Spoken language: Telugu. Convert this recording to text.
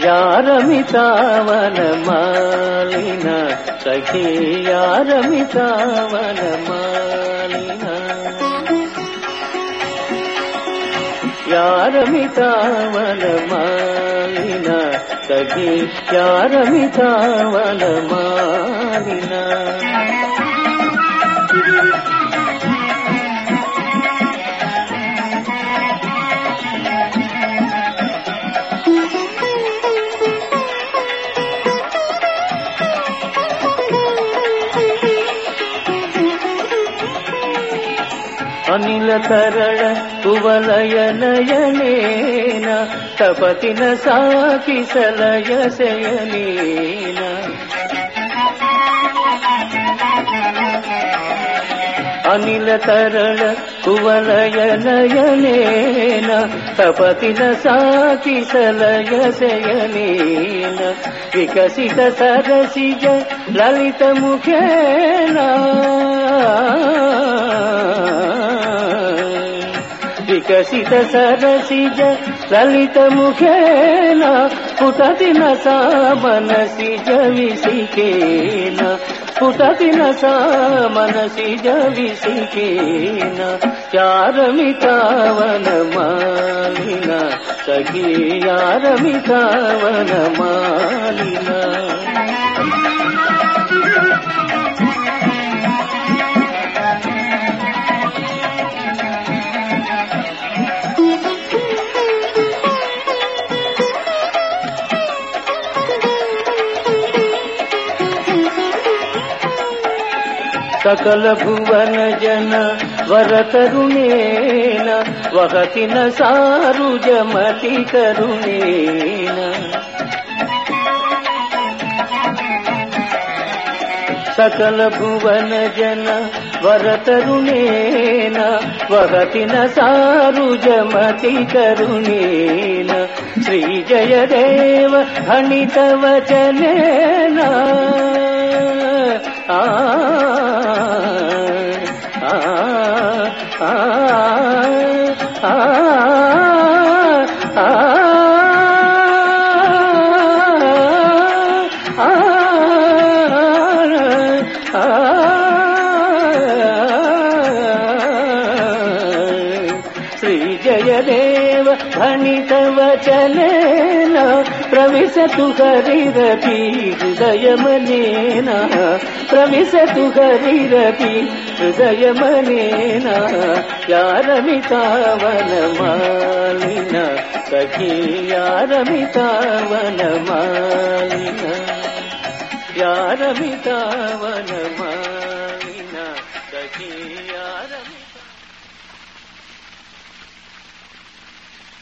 యారమితావన మాలిన సఖీ యారమితావన మాలిన యారమితావన మాలిన సఖీ యారమితావన మాలిన ಅನಿಲ ತರಳ ಕುವಲಯ ನಯನೇನ ತಪತಿನ ಸಾಕಿ ಸಲಯ ಶಯನೇನ ಅನಿಲ ತರಳ ಕುವಲಯ ನಯನೇನ ತಪತಿನ ಸಾಕಿ ಸಲಯ ಶಯನೇನ ವಿಕಸಿತ ಸರಸಿಜ ಲಲಿತ ಮುಖೇನ వికసిత సరసిజ లలిత ముఖేన పుటతి నసా మనసిజ విసికేన పుటతి నసా మనసిజ విసికేన యారమితావన మాలిన సఖీ యారమితావన మాలిన సకల భువన జన వరతరుణేన వహతిన సారుజమతి కరుణేన సకల భువన జన వరతరుణేన వహతిన సారుజమతి కరుణేన శ్రీ జయదేవ హణిత వచనేన ఆ ఆ ఆ ఆ ఆ శ్రీ జయదేవ భణిత వచనేన ప్రవిశతు హరిరపి హృదయమనేన ప్రవిశతు హరిరపి హృదయమనేన యారమితావన మాలిన సఖీ యారమితావన మాలిన యారమితావన మాలిన సఖీ